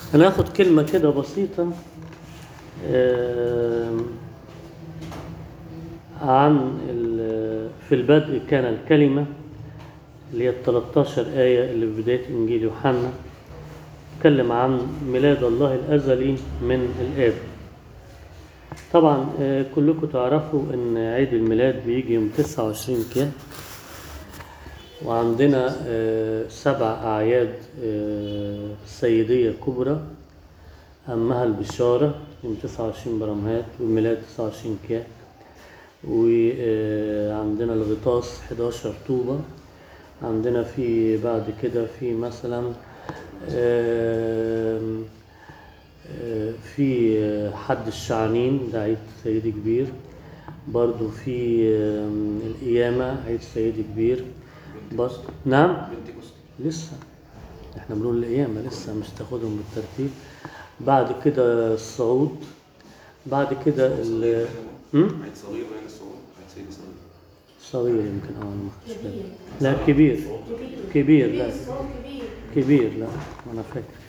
هناخد كلمة كده بسيطة آم، عن ال- في البدء كان الكلمة اللي هي ال 13 آية اللي في بداية إنجيل يوحنا تكلم عن ميلاد الله الأزلي من الآب طبعا آه، كلكم تعرفوا ان عيد الميلاد بيجي يوم 29 كيان وعندنا آه، سبع أعياد آه، سيدية كبرى أهمها البشارة يوم 29 برمهات والميلاد 29 كيان وعندنا الغطاس 11 طوبة عندنا في بعد كده في مثلا آم، آه، في آه، حد الشعانين ده عيد سيدي كبير برضو في آم، القيامة عيد سيدي كبير بس نعم لسه احنا بنقول القيامة لسه مش تاخدهم بالترتيب بعد كده الصعود بعد كده ال هم؟ عيد صغير يعني الصغير عيد سيدي صغير صغير يمكن اه ما خدتش بالي. لا كبير كبير لا كبير لا انا فاكر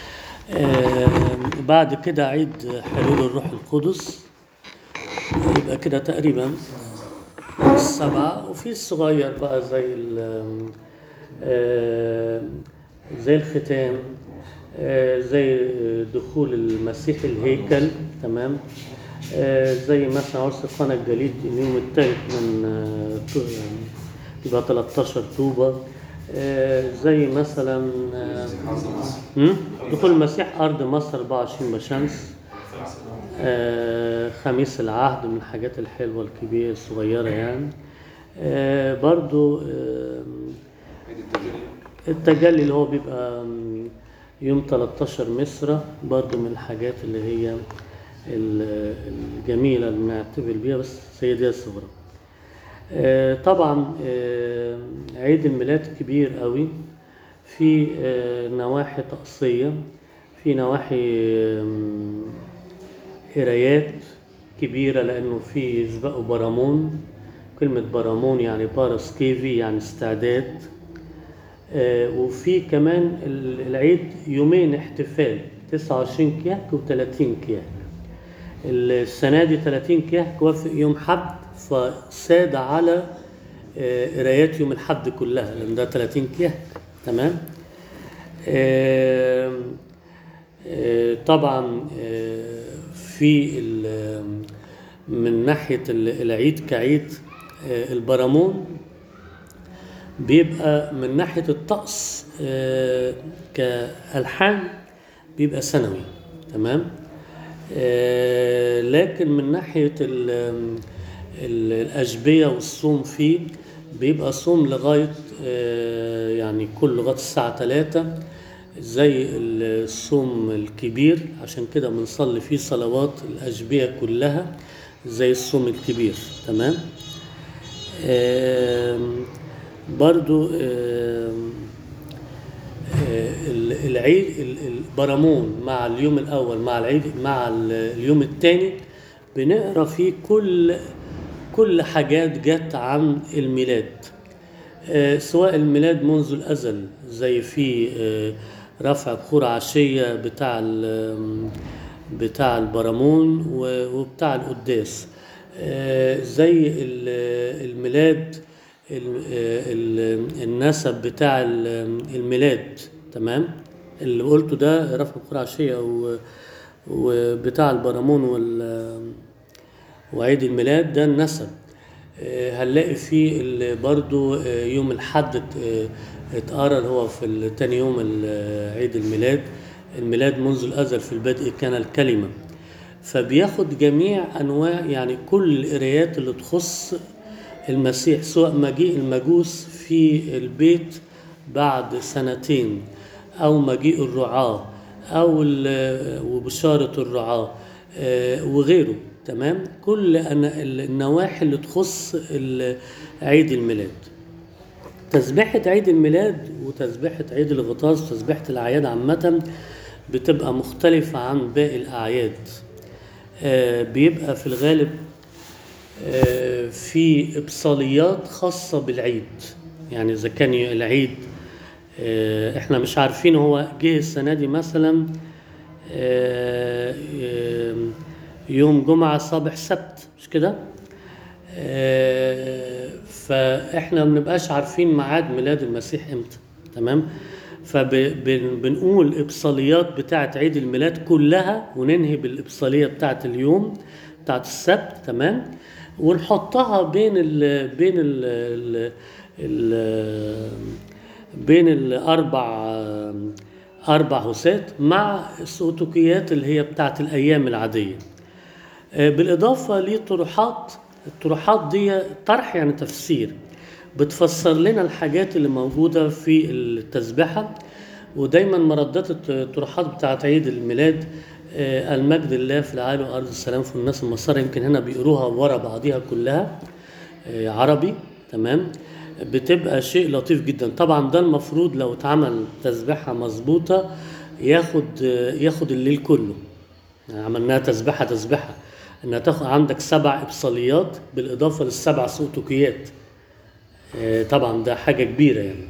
آه بعد كده عيد حلول الروح القدس يبقى كده تقريبا السبعة وفي الصغير بقى زي ال آه، زي الختام آه، زي دخول المسيح الهيكل تمام آه، زي مثلا عرس قنا الجليد اليوم الثالث من آه، طو- يبقى 13 طوبة آه، زي مثلا آه، هم؟ دخول المسيح أرض مصر 24 بشمس آه، خميس العهد من الحاجات الحلوة الكبيرة الصغيرة يعني آه، برضو آه، عيد التجلي التجلي اللي هو بيبقى م، يوم 13 مصر برضو من الحاجات اللي هي ال- الجميلة اللي بنحتفل بيها بس سيدية الصغرى آه، طبعا آه، عيد الميلاد كبير قوي في آه، نواحي طقسية في نواحي آم، قرايات كبيرة لأنه في يسبقوا برامون كلمة برامون يعني بارس كيفي يعني استعداد آه، وفي كمان ال- العيد يومين احتفال 29 كياك و30 كياك السنة دي 30 كياك وافق يوم حد فساد على آه، قرايات يوم الحد كلها لأن ده 30 كياك تمام آم، آه، طبعا آه، في ال- من ناحية ال- العيد كعيد آه، البرامون بيبقى من ناحية الطقس آه، كألحان بيبقى سنوي تمام آه، لكن من ناحية ال- ال- الأشبية والصوم فيه بيبقى صوم لغاية آه، يعني كل لغاية الساعة 3 زي الصوم الكبير عشان كده بنصلي فيه صلوات الأشبية كلها زي الصوم الكبير تمام آم، برضو آم، آه، ال- العيد ال- البرامون مع اليوم الاول مع العيد مع ال- اليوم الثاني بنقرا فيه كل كل حاجات جت عن الميلاد آه، سواء الميلاد منذ الازل زي في آه، رفع بخور عشيه بتاع ال- بتاع البرامون و- وبتاع القداس آه، زي ال- الميلاد ال- ال- النسب بتاع ال- الميلاد تمام اللي قلته ده رفع بخور عشيه و- وبتاع البرامون وال وعيد الميلاد ده النسب آه، هنلاقي فيه ال- برضو آه، يوم الحد ات- آه، اتقرا اللي هو في ال- تاني يوم ال- عيد الميلاد الميلاد منذ الازل في البدء كان الكلمه فبياخد جميع انواع يعني كل القرايات اللي تخص المسيح سواء مجيء المجوس في البيت بعد سنتين او مجيء الرعاه او ال- وبشاره الرعاه آه، وغيره تمام كل أنا- النواحي اللي تخص ال- عيد الميلاد تسبيحة عيد الميلاد وتسبيحة عيد الغطاس وتسبيحة الأعياد عامة بتبقى مختلفة عن باقي الأعياد آه، بيبقى في الغالب آه، في إبصاليات خاصة بالعيد يعني إذا كان العيد آه، إحنا مش عارفين هو جه السنة دي مثلا آه، آه، يوم جمعة صباح سبت مش كده؟ آه، فاحنا ما بنبقاش عارفين ميعاد ميلاد المسيح امتى تمام فبنقول ابصاليات بتاعه عيد الميلاد كلها وننهي بالابصاليه بتاعه اليوم بتاعه السبت تمام ونحطها بين ال بين ال ال ال بين الاربع اربع هوسات مع السوتوكيات اللي هي بتاعه الايام العاديه آه، بالإضافة لطروحات الطروحات دي طرح يعني تفسير بتفسر لنا الحاجات اللي موجودة في التسبحة ودايما مردات الطروحات بتاعت عيد الميلاد آه، المجد لله في العالي وأرض السلام في الناس المصارى يمكن هنا بيقروها ورا بعضيها كلها آه، عربي تمام بتبقى شيء لطيف جدا طبعا ده المفروض لو اتعمل تسبحة مظبوطة ياخد آه، ياخد الليل كله يعني عملناها تسبحة تسبحة انها تاخد عندك سبع ابصاليات بالاضافة للسبع سؤتوكيات آه، طبعا ده حاجة كبيرة يعني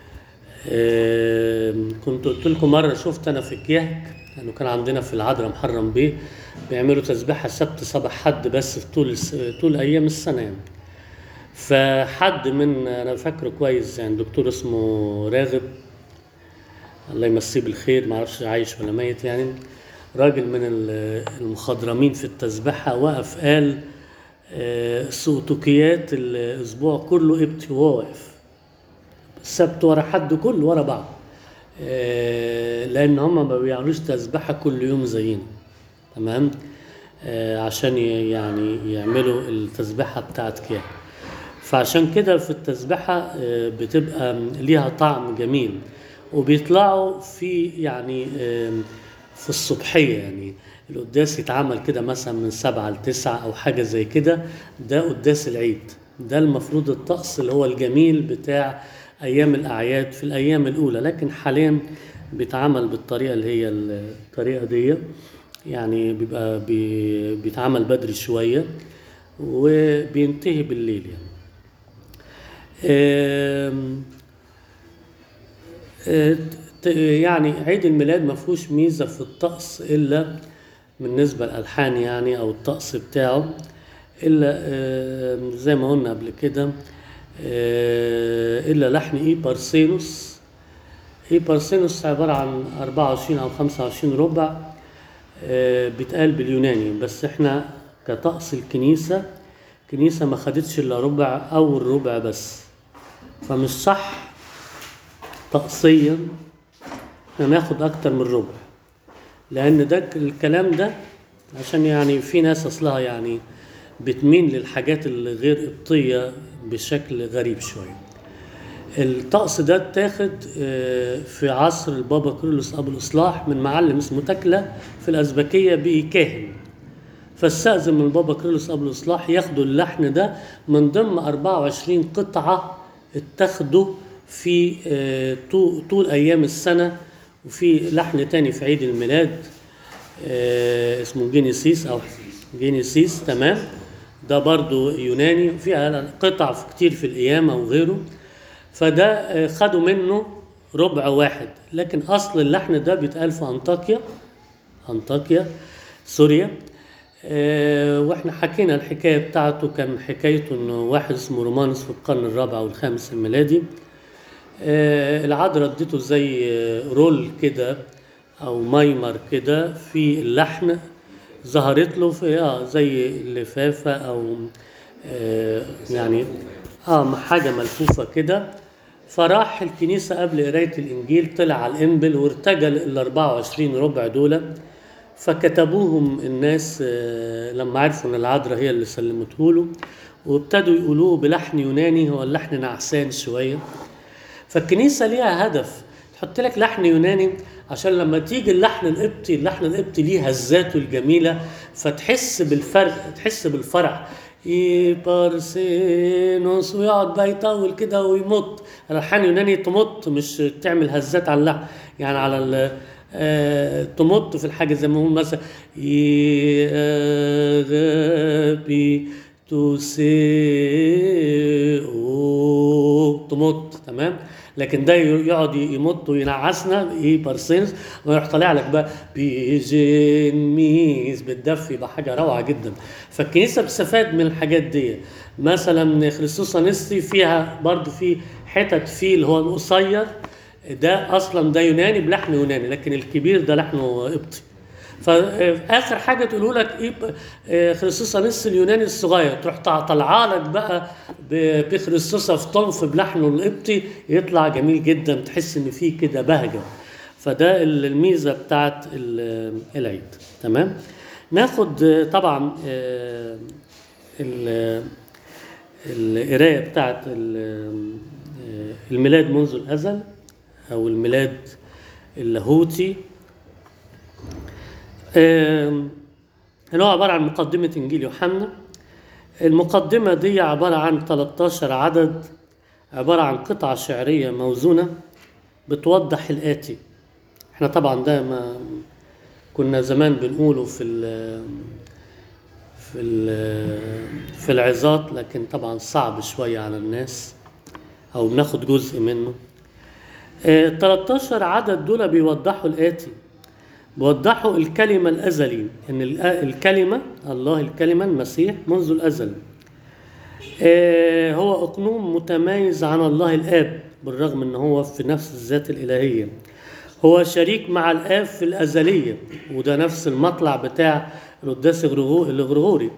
آه، كنت قلت لكم مرة شفت أنا في كيهك لأنه كان عندنا في العذراء محرم بيه بيعملوا تسبيحة سبت صباح حد بس في طول الس- طول أيام السنة يعني فحد من أنا فاكره كويس يعني دكتور اسمه راغب الله يمسيه بالخير ما اعرفش عايش ولا ميت يعني راجل من ال- المخضرمين في التسبحة وقف قال آه، سوتوكيات الأسبوع كله ابتي وهو واقف السبت ورا حد كله ورا بعض آه، لأن هم ما بيعملوش تسبحة كل يوم زينا تمام آه، عشان ي- يعني يعملوا التسبحة بتاعت كده فعشان كده في التسبحة آه، بتبقى ليها طعم جميل وبيطلعوا في يعني آم، في الصبحية يعني القداس يتعمل كده مثلا من سبعة لتسعة أو حاجة زي كده ده قداس العيد ده المفروض الطقس اللي هو الجميل بتاع أيام الأعياد في الأيام الأولى لكن حاليا بيتعمل بالطريقة اللي هي الطريقة دي يعني بيبقى بي- بيتعمل بدري شوية وبينتهي بالليل يعني آم، آه، ت- يعني عيد الميلاد ما فيهوش ميزة في الطقس إلا بالنسبة للألحان يعني أو الطقس بتاعه إلا آه، زي ما قلنا قبل كده آه، إلا لحن إي بارسينوس إي بارسينوس عبارة عن 24 أو 25 ربع آه، بيتقال باليوناني بس إحنا كطقس الكنيسة الكنيسة ما خدتش إلا ربع أول ربع بس فمش صح طقسيا احنا ناخد اكتر من ربع لان ده الكلام ده عشان يعني في ناس اصلها يعني بتميل للحاجات اللي غير قبطية بشكل غريب شوية الطقس ده اتاخد آه، في عصر البابا كيرلس ابو الاصلاح من معلم اسمه تكلة في الازبكية بقي كاهن فاستأذن من البابا كيرلس ابو الاصلاح ياخدوا اللحن ده من ضمن 24 قطعة اتخذوا في آه، طو- طول ايام السنة وفي لحن تاني في عيد الميلاد آه، اسمه جينيسيس او جينيسيس تمام ده برضو يوناني فيها قطع في- كتير في القيامة وغيره فده آه، خدوا منه ربع واحد لكن اصل اللحن ده بيتقال في انطاكيا انطاكيا سوريا آه، واحنا حكينا الحكايه بتاعته كان حكايته انه واحد اسمه رومانوس في القرن الرابع والخامس الميلادي آه، العذراء اديته زي آه، رول كده او مايمر كده في اللحن ظهرت له في اه زي لفافه او آه يعني اه حاجه ملفوفه كده فراح الكنيسه قبل قرايه الانجيل طلع على الانبل وارتجل ال 24 ربع دول فكتبوهم الناس آه، لما عرفوا ان العذراء هي اللي سلمته له وابتدوا يقولوه بلحن يوناني هو اللحن نعسان شويه فالكنيسه ليها هدف تحط لك لحن يوناني عشان لما تيجي اللحن القبطي اللحن القبطي ليه هزاته الجميله فتحس بالفرق تحس بالفرح إي بارسينوس ويقعد بقى يطول كده ويمط الالحان يوناني تمط مش تعمل هزات على اللحن يعني على ال آه، تمط في الحاجه زي ما هو مثلا إي غابي تسيء تمط تمام لكن ده يقعد يمط وينعسنا ايه بارسينس ويروح طالع لك بقى بيجن ميز بالدف يبقى حاجه روعه جدا فالكنيسه بتستفاد من الحاجات دي مثلا خريستوس انستي فيها برضو في حتت فيه اللي هو القصير ده اصلا ده يوناني بلحن يوناني لكن الكبير ده لحنه قبطي فاخر حاجه تقولوا لك ايه آه، خريستوس انس اليوناني الصغير تروح طالعه لك بقى ب- بخريستوس افطنف بلحنه القبطي يطلع جميل جدا تحس ان فيه كده بهجه فده ال- الميزه بتاعت ال- العيد تمام ناخد آه، طبعا آه، ال- القرايه بتاعت ال- آه، الميلاد منذ الازل او الميلاد اللاهوتي آم، اللي هو عبارة عن مقدمة إنجيل يوحنا المقدمة دي عبارة عن 13 عدد عبارة عن قطعة شعرية موزونة بتوضح الآتي احنا طبعا ده ما كنا زمان بنقوله في ال في ال في العظات لكن طبعا صعب شوية على الناس أو بناخد جزء منه آه، 13 عدد دول بيوضحوا الآتي بيوضحوا الكلمة الأزلي إن ال- الكلمة الله الكلمة المسيح منذ الأزل آه، هو أقنوم متميز عن الله الآب بالرغم إن هو في نفس الذات الإلهية هو شريك مع الآب في الأزلية وده نفس المطلع بتاع القداس الغرغو- الغرغوري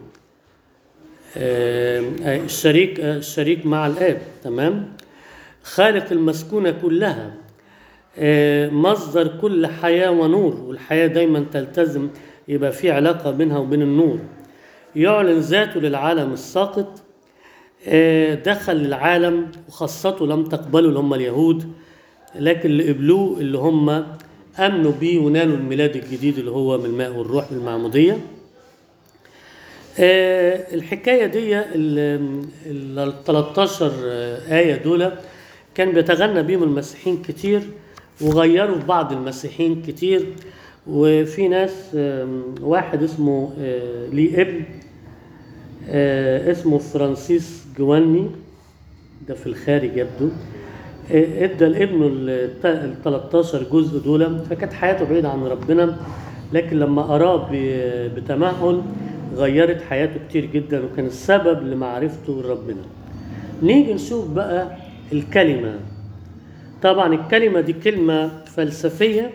آه، آه، الشريك آه، الشريك مع الآب تمام خالق المسكونة كلها آه، مصدر كل حياة ونور والحياة دايما تلتزم يبقى في علاقة بينها وبين النور يعلن ذاته للعالم الساقط آه، دخل العالم وخاصته لم تقبله اللي هم اليهود لكن اللي قبلوه اللي هم امنوا بيه ونالوا الميلاد الجديد اللي هو من الماء والروح بالمعموديه آه، الحكايه دي ال ال 13 ايه دول كان بيتغنى بيهم المسيحيين كتير وغيروا في بعض المسيحيين كتير وفي ناس آم، واحد اسمه آه، ليه ابن آه، اسمه فرانسيس جواني ده في الخارج يبدو آه، ادى لابنه ال 13 جزء دول فكانت حياته بعيدة عن ربنا لكن لما قراه ب- بتمهل غيرت حياته كتير جدا وكان السبب لمعرفته لربنا نيجي نشوف بقى الكلمة طبعا الكلمة دي كلمة فلسفية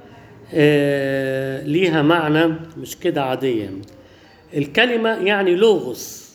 آه، ليها معنى مش كده عادية الكلمة يعني لوغوس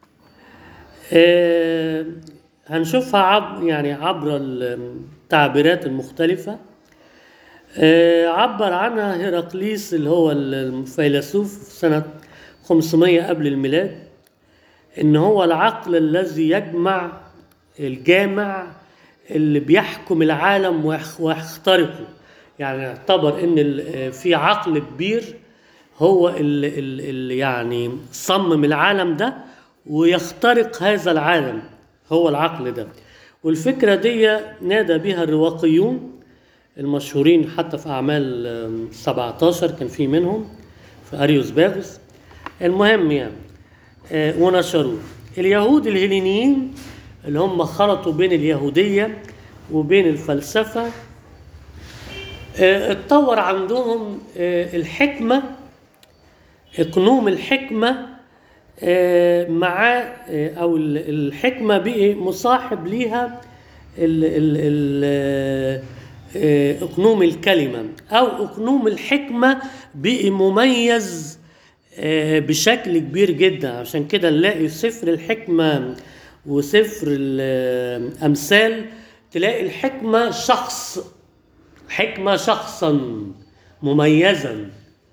آه، هنشوفها عب يعني عبر التعبيرات المختلفة آه، عبر عنها هيراقليس اللي هو الفيلسوف في سنة 500 قبل الميلاد إن هو العقل الذي يجمع الجامع اللي بيحكم العالم ويخ- ويخترقه يعني اعتبر ان ال- في عقل كبير هو اللي, اللي يعني صمم العالم ده ويخترق هذا العالم هو العقل ده والفكرة دي نادى بها الرواقيون المشهورين حتى في أعمال آم، 17 كان في منهم في أريوس باغوس المهم يعني آه، ونشروه اليهود الهيلينيين اللي هم خلطوا بين اليهودية وبين الفلسفة آه، اتطور عندهم آه، الحكمة اقنوم الحكمة آه، مع آه، او ال- الحكمة بقي مصاحب ليها ال ال ال آه، اقنوم الكلمة او اقنوم الحكمة بقي مميز آه، بشكل كبير جدا عشان كده نلاقي سفر الحكمة وسفر الأمثال تلاقي الحكمة شخص حكمة شخصا مميزا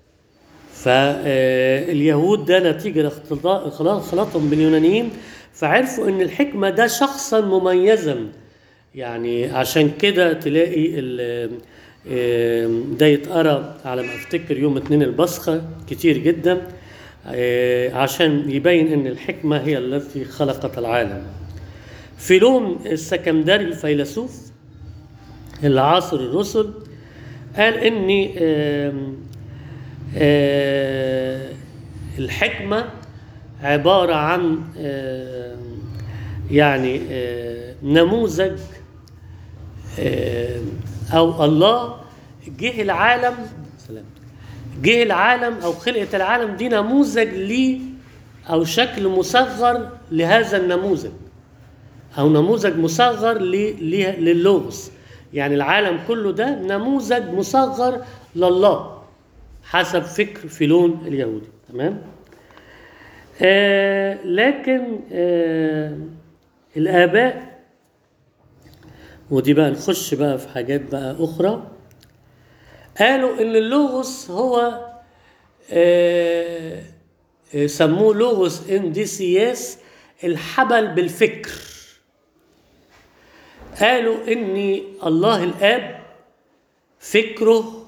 فاليهود ده نتيجة لاختلاط- اختلاط- خلاطهم باليونانيين فعرفوا ان الحكمة ده شخصا مميزا يعني عشان كده تلاقي ال- آم، ده يتقرا على ما افتكر يوم اتنين البصخة كتير جدا آه، عشان يبين ان الحكمة هي التي خلقت العالم فيلون السكندري الفيلسوف اللي عاصر الرسل قال ان آم، آه، الحكمة عبارة عن آم، يعني آه، نموذج آه، او الله جه العالم سلام جه العالم او خلقه العالم دي نموذج ليه او شكل مصغر لهذا النموذج او نموذج مصغر ل- ل- للوغوس يعني العالم كله ده نموذج مصغر لله حسب فكر فيلون اليهودي تمام آه لكن آه الاباء ودي بقى نخش بقى في حاجات بقى اخرى قالوا ان اللوغوس هو آه آه، سموه لوغوس انديسياس الحبل بالفكر قالوا ان الله الاب فكره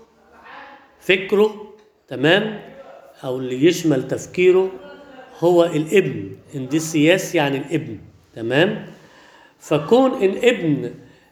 فكره تمام او اللي يشمل تفكيره هو الابن انديسياس يعني الابن تمام فكون الابن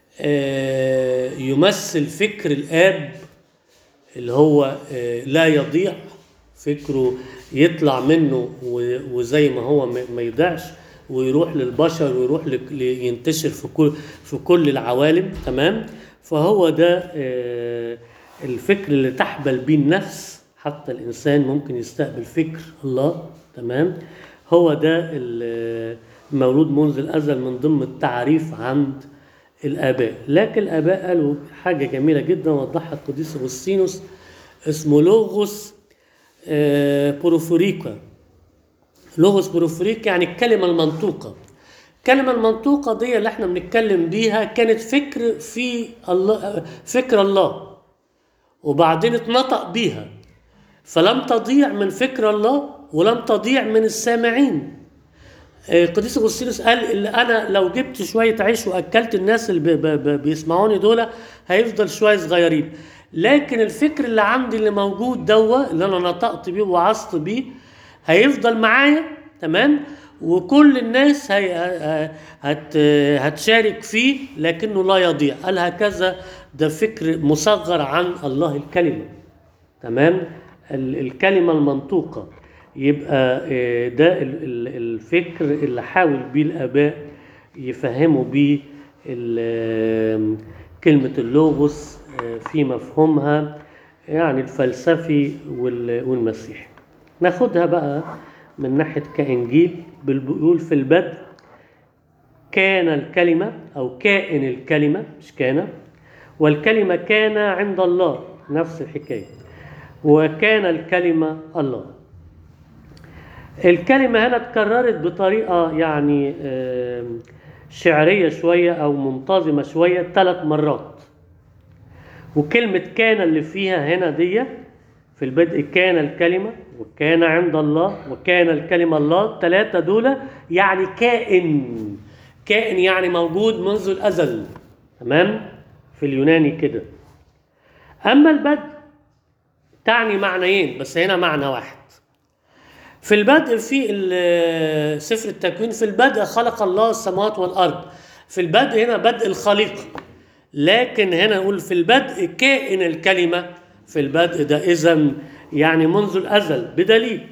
آه، يمثل فكر الاب اللي هو آه، لا يضيع فكره يطلع منه و- وزي ما هو ما ما يضيعش ويروح للبشر ويروح لك- ل- ينتشر في كل في كل العوالم تمام فهو ده آه، الفكر اللي تحبل به النفس حتى الانسان ممكن يستقبل فكر الله تمام هو ده ال- المولود منذ الازل من ضمن التعريف عند الاباء لكن الاباء قالوا حاجه جميله جدا وضحها القديس اغسطينوس اسمه لوغوس آه، بروفوريكا لوغوس بروفوريكا يعني الكلمه المنطوقه الكلمه المنطوقه دي اللي احنا بنتكلم بيها كانت فكر في الله فكر الله وبعدين اتنطق بيها فلم تضيع من فكر الله ولم تضيع من السامعين آه، القديس اغسطينوس قال اللي انا لو جبت شويه عيش واكلت الناس اللي ب- ب- ب- بيسمعوني دول هيفضل شويه صغيرين لكن الفكر اللي عندي اللي موجود دوا اللي انا نطقت بيه ووعظت بيه هيفضل معايا تمام وكل الناس هي ه- هت هتشارك فيه لكنه لا يضيع قال هكذا ده فكر مصغر عن الله الكلمه تمام ال- الكلمة المنطوقة يبقى آه، ده ال- ال- الفكر اللي حاول بيه الآباء يفهموا بيه ال- كلمة اللوغوس آه، في مفهومها يعني الفلسفي وال- والمسيحي ناخدها بقى من ناحية كإنجيل بال- بيقول في البدء كان الكلمة أو كائن الكلمة مش كان والكلمة كان عند الله نفس الحكاية وكان الكلمة الله الكلمة هنا اتكررت بطريقة يعني آم، شعرية شوية أو منتظمة شوية ثلاث مرات وكلمة كان اللي فيها هنا دي في البدء كان الكلمة وكان عند الله وكان الكلمة الله الثلاثة دول يعني كائن كائن يعني موجود منذ الأزل تمام في اليوناني كده أما البدء تعني معنيين بس هنا معنى واحد في البدء في ال- سفر التكوين في البدء خلق الله السماوات والارض في البدء هنا بدء الخليقه لكن هنا نقول في البدء كائن الكلمه في البدء ده اذا يعني منذ الازل بدليل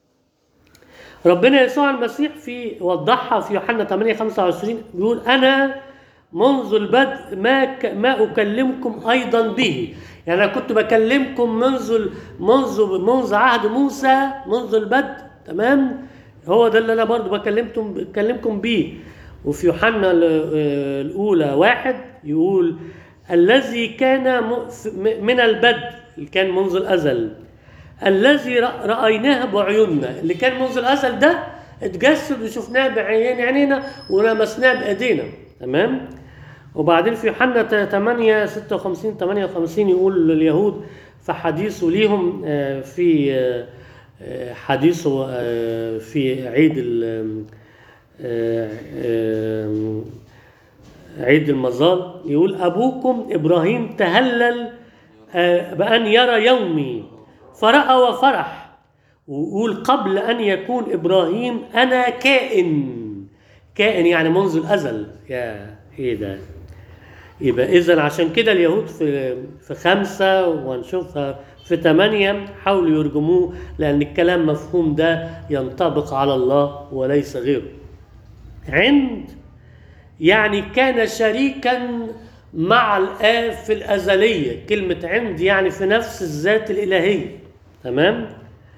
ربنا يسوع المسيح في وضحها في يوحنا 8 25 بيقول انا منذ البدء ما ك... ما اكلمكم ايضا به يعني انا كنت بكلمكم منذ ال- منذ منذ عهد موسى منذ البدء تمام هو ده اللي انا برضو بكلمتم بكلمكم بيه وفي يوحنا ال- آه، الاولى واحد يقول الذي كان م- ف- م- من البدء اللي كان منذ الازل الذي رأ- رأيناه بعيوننا اللي كان منذ الأزل ده اتجسد وشفناه بعين عينينا ولمسناه بأيدينا تمام وبعدين في يوحنا ت- 8 56 58 يقول لليهود في حديثه ليهم آه، في آه، آه، حديثه آه، في عيد ال- آه، آه، عيد المظال يقول أبوكم إبراهيم تهلل آه، بأن يرى يومي فرأى وفرح ويقول قبل أن يكون إبراهيم أنا كائن كائن يعني منذ الأزل يا إيه ده يبقى إذا عشان كده اليهود في في خمسة وهنشوفها في ثمانية حاولوا يرجموه لأن الكلام مفهوم ده ينطبق على الله وليس غيره عند يعني كان شريكا مع الآب في الأزلية كلمة عند يعني في نفس الذات الإلهية تمام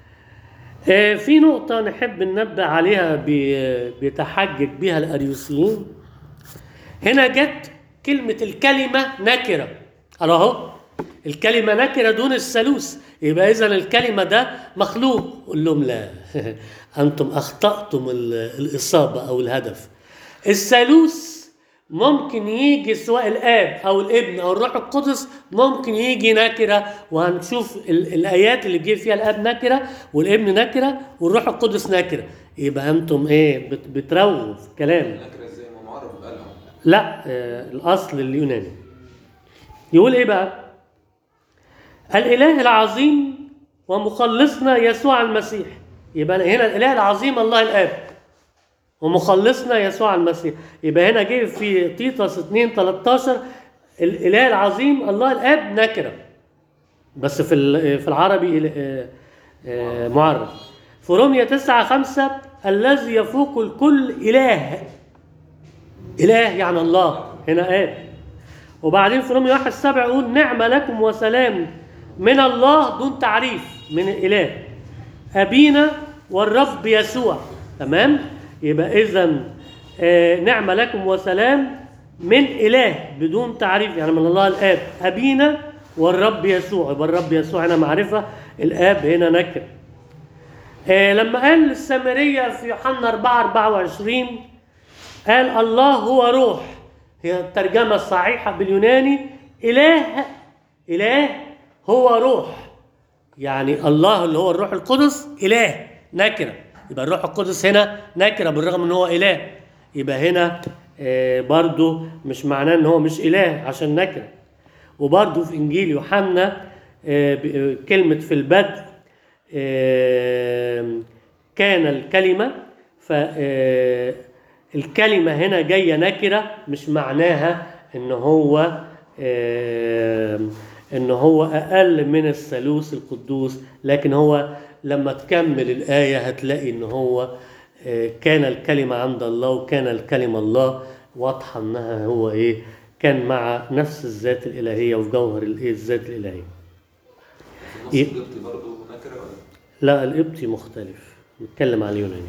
آه، في نقطة نحب ننبه عليها بي- بيتحجج بها الأريوسيين هنا جت كلمة الكلمة نكرة اهو الكلمة نكرة دون الثالوث يبقى إذا الكلمة ده مخلوق قول لهم لا أنتم أخطأتم ال- الإصابة أو الهدف الثالوث ممكن يجي سواء الآب أو الابن أو الروح القدس ممكن يجي نكرة وهنشوف ال- الآيات اللي جه فيها الآب نكرة والابن نكرة والروح القدس نكرة يبقى أنتم إيه بت- بترووا في كلام نكره ازاي ما معرف قالها لا آه، الاصل اليوناني يقول ايه بقى الاله العظيم ومخلصنا يسوع المسيح يبقى هنا الاله العظيم الله الاب ومخلصنا يسوع المسيح يبقى هنا جه في تيتوس 2 13 الاله العظيم الله الاب نكره بس في ال- في العربي ال- آه، آه، معرف في رومية 9 5 الذي يفوق الكل اله إله يعني الله هنا آب وبعدين في رومية واحد سبع يقول نعمة لكم وسلام من الله دون تعريف من الإله أبينا والرب يسوع تمام يبقى إذا نعمة لكم وسلام من إله بدون تعريف يعني من الله الآب أبينا والرب يسوع يبقى الرب يسوع هنا معرفة الآب هنا نكر آه، لما قال السامرية في يوحنا 4 24 قال الله هو روح هي الترجمة الصحيحة باليوناني إله إله هو روح يعني الله اللي هو الروح القدس إله نكرة يبقى الروح القدس هنا نكرة بالرغم ان هو إله يبقى هنا آه، برضو مش معناه ان هو مش إله عشان نكرة وبرضو في إنجيل يوحنا آه، ب- آه، كلمة في البدء آه، كان الكلمة فالكلمة هنا جاية نكرة مش معناها ان هو آه، ان هو اقل من الثالوث القدوس لكن هو لما تكمل الآية هتلاقي ان هو آه، كان الكلمة عند الله وكان الكلمة الله واضحة انها هو ايه كان مع نفس الذات الإلهية وفي جوهر الايه الذات الإلهية في إيه؟ النص القبطي برضه نكره ولا لا القبطي مختلف نتكلم عن اليوناني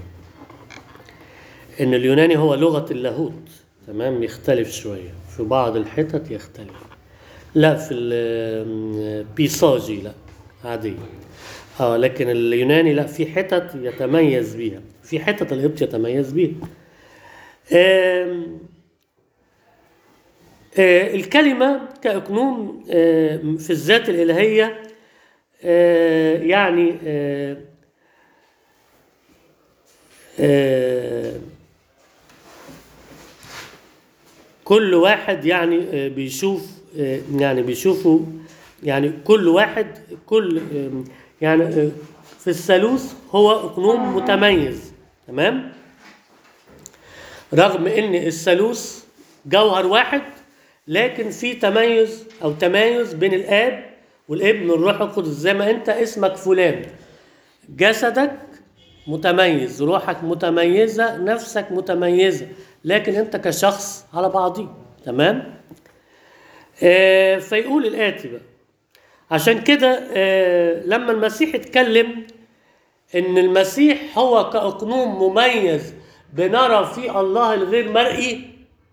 ان اليوناني هو لغة اللاهوت تمام يختلف شوية في بعض الحتت يختلف لا في البيساجي لا عادية اه لكن اليوناني لا في حتت يتميز بيها في حتت القبط يتميز بيها آم، آه، الكلمة كأكنوم آه، في الذات الإلهية آه، يعني آه، آه، كل واحد يعني آه، بيشوف آه، يعني بيشوفوا يعني كل واحد كل آه، يعني آه، في الثالوث هو اقنوم متميز تمام رغم ان الثالوث جوهر واحد لكن في تميز او تمايز بين الاب والابن والروح القدس زي ما انت اسمك فلان جسدك متميز روحك متميزة نفسك متميزة لكن انت كشخص على بعضيه تمام آه فيقول الآتي بقى عشان كده آه لما المسيح اتكلم ان المسيح هو كأقنوم مميز بنرى في الله الغير مرئي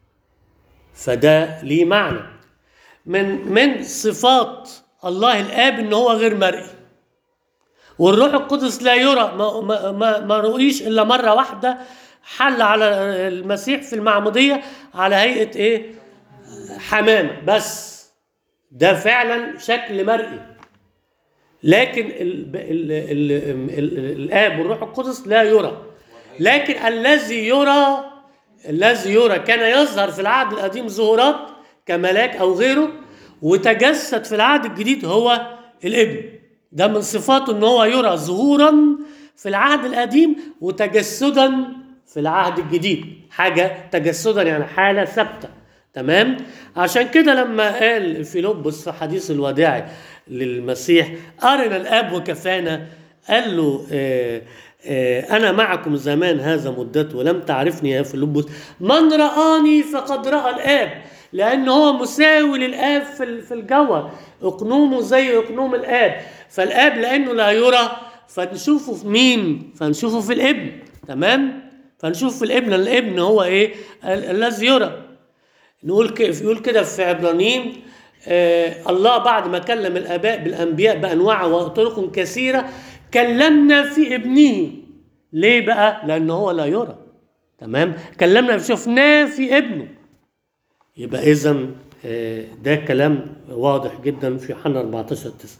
فده ليه معنى من من صفات الله الاب ان هو غير مرئي والروح القدس لا يرى ما, ما, ما, ما رؤيش الا مره واحده حل على المسيح في المعموديه على هيئه ايه حمامه بس ده فعلا شكل مرئي لكن ال ال ال ال ال الاب والروح القدس لا يرى لكن الذي يرى الذي يرى كان يظهر في العهد القديم ظهورات كملاك او غيره وتجسد في العهد الجديد هو الابن ده من صفاته ان هو يرى ظهورا في العهد القديم وتجسدا في العهد الجديد حاجه تجسدا يعني حاله ثابته تمام عشان كده لما قال فيلبس في حديث الوداع للمسيح ارنا الاب وكفانا قال له آه آه انا معكم زمان هذا مدته ولم تعرفني يا فيلبس من رآني فقد رأى الاب لان هو مساوي للاب في ال- في الجوهر اقنومه زي اقنوم الاب فالاب لانه لا يرى فنشوفه في مين فنشوفه في الابن تمام فنشوف في الابن الابن هو ايه ال- الذي يرى نقول كيف يقول كده في عبرانيين آه الله بعد ما كلم الاباء بالانبياء بانواع وطرق كثيره كلمنا في ابنه ليه بقى لان هو لا يرى تمام كلمنا شفناه في ابنه يبقى اذا ده كلام واضح جدا في يوحنا 14 9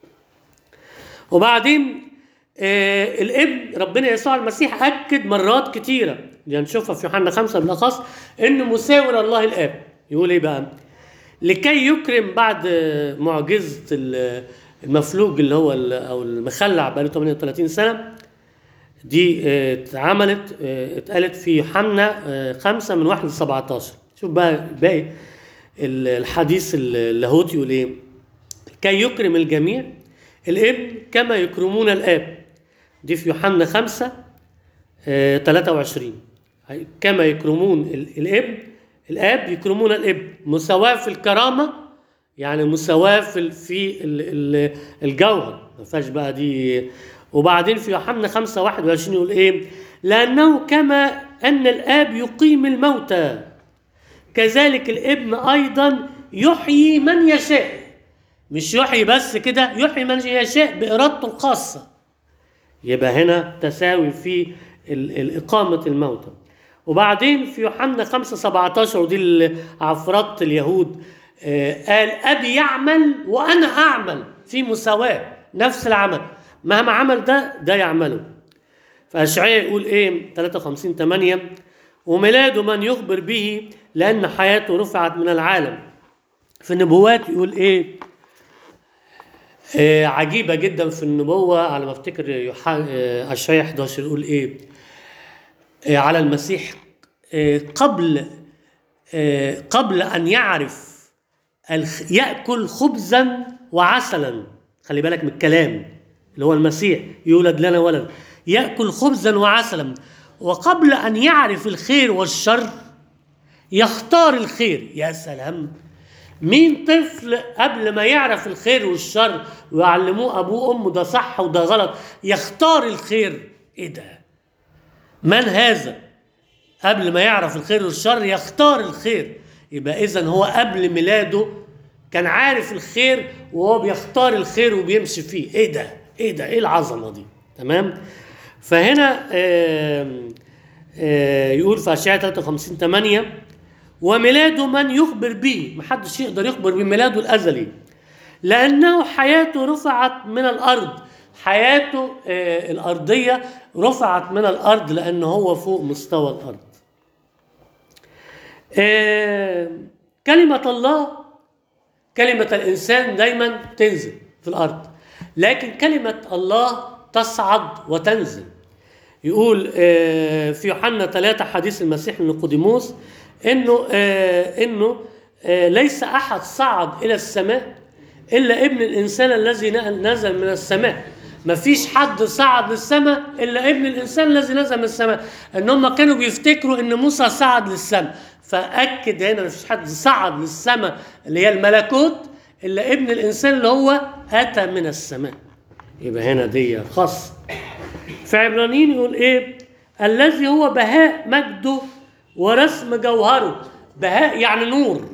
وبعدين آه الابن ربنا يسوع المسيح اكد مرات كتيره دي هنشوفها في يوحنا خمسة بالاخص انه مساوي لله الاب يقول ايه بقى لكي يكرم بعد آه، معجزه ال- المفلوج اللي هو ال- او المخلع بقاله 38 سنه دي آه، اتعملت آه، اتقالت في يوحنا آه، خمسة من واحد ل 17 شوف بقى باقي ال- الحديث اللاهوتي يقول ايه كي يكرم الجميع الابن كما يكرمون الاب دي في يوحنا خمسة آه، 23 أي كما يكرمون ال- الابن الاب يكرمون الابن مساواة في الكرامة يعني مساواة في ال- في ال- ال- الجوهر ما فيهاش بقى دي وبعدين في يوحنا 5 21 يقول ايه لانه كما ان الاب يقيم الموتى كذلك الابن ايضا يحيي من يشاء مش يحيي بس كده يحيي من يشاء بارادته الخاصه يبقى هنا تساوي في ال- ال- إقامة الموتى وبعدين في يوحنا 5 17 ودي اللي عفرت اليهود آه، قال أبي يعمل وأنا أعمل في مساواة نفس العمل مهما عمل ده ده يعمله فأشعياء يقول إيه 53 8 وميلاد من يخبر به لأن حياته رفعت من العالم في النبوات يقول إيه آه، عجيبة جدا في النبوة على ما افتكر يوحنا آه، اشعياء 11 يقول ايه آه، على المسيح آه، قبل آه، قبل ان يعرف الخ- ياكل خبزا وعسلا خلي بالك من الكلام اللي هو المسيح يولد لنا ولد ياكل خبزا وعسلا وقبل ان يعرف الخير والشر يختار الخير يا سلام مين طفل قبل ما يعرف الخير والشر ويعلموه ابوه وامه ده صح وده غلط يختار الخير ايه ده من هذا قبل ما يعرف الخير والشر يختار الخير يبقى اذا هو قبل ميلاده كان عارف الخير وهو بيختار الخير وبيمشي فيه ايه ده ايه ده ايه العظمه دي تمام فهنا آم، آه، يقول في اشعياء 53 8 وميلاده من يخبر به محدش يقدر يخبر بميلاده الازلي لانه حياته رفعت من الارض حياته آه، الارضيه رفعت من الارض لانه هو فوق مستوى الارض آه، كلمه الله كلمه الانسان دايما تنزل في الارض لكن كلمه الله تصعد وتنزل يقول آه، في يوحنا 3 حديث المسيح لنيقوديموس انه آه، انه آه، ليس احد صعد الى السماء الا ابن الانسان الذي نزل من السماء ما فيش حد صعد للسماء الا ابن الانسان الذي نزل من السماء ان هم كانوا بيفتكروا ان موسى صعد للسماء فاكد هنا ما فيش حد صعد للسماء اللي هي الملكوت الا ابن الانسان اللي هو اتى من السماء يبقى هنا دي خاص في عبرانيين يقول ايه الذي هو بهاء مجده ورسم جوهره بهاء يعني نور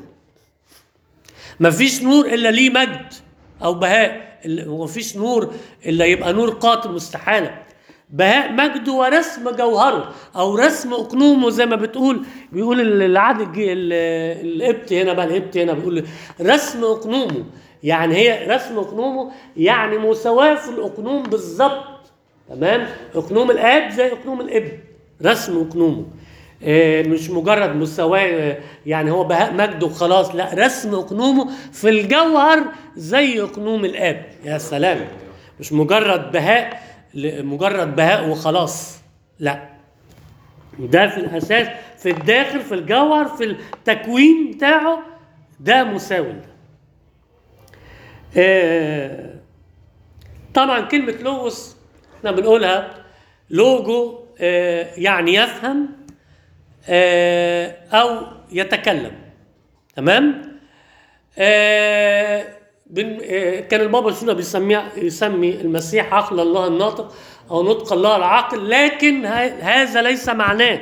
مفيش نور الا ليه مجد او بهاء ال- مفيش نور الا يبقى نور قاتل مستحاله بهاء مجده ورسم جوهره او رسم اقنومه زي ما بتقول بيقول ال- العدد الج- ال- القبط هنا بقى القبط هنا بيقول رسم اقنومه يعني هي رسم اقنومه يعني مساواه في الاقنوم بالظبط تمام اقنوم الاب زي اقنوم الابن رسم اقنومه آه، مش مجرد مساواة آه، يعني هو بهاء مجد وخلاص لا رسم اقنومه في الجوهر زي اقنوم الاب يا سلام مش مجرد بهاء ل- مجرد بهاء وخلاص لا ده في الاساس في الداخل في الجوهر في التكوين بتاعه ده مساوي ده. آه، طبعا كلمة لوجوس احنا بنقولها لوجو آه، يعني يفهم آه، أو يتكلم تمام آه بن- آه، كان البابا شنو بيسمي يسمي المسيح عقل الله الناطق او نطق الله العاقل لكن ه- هذا ليس معناه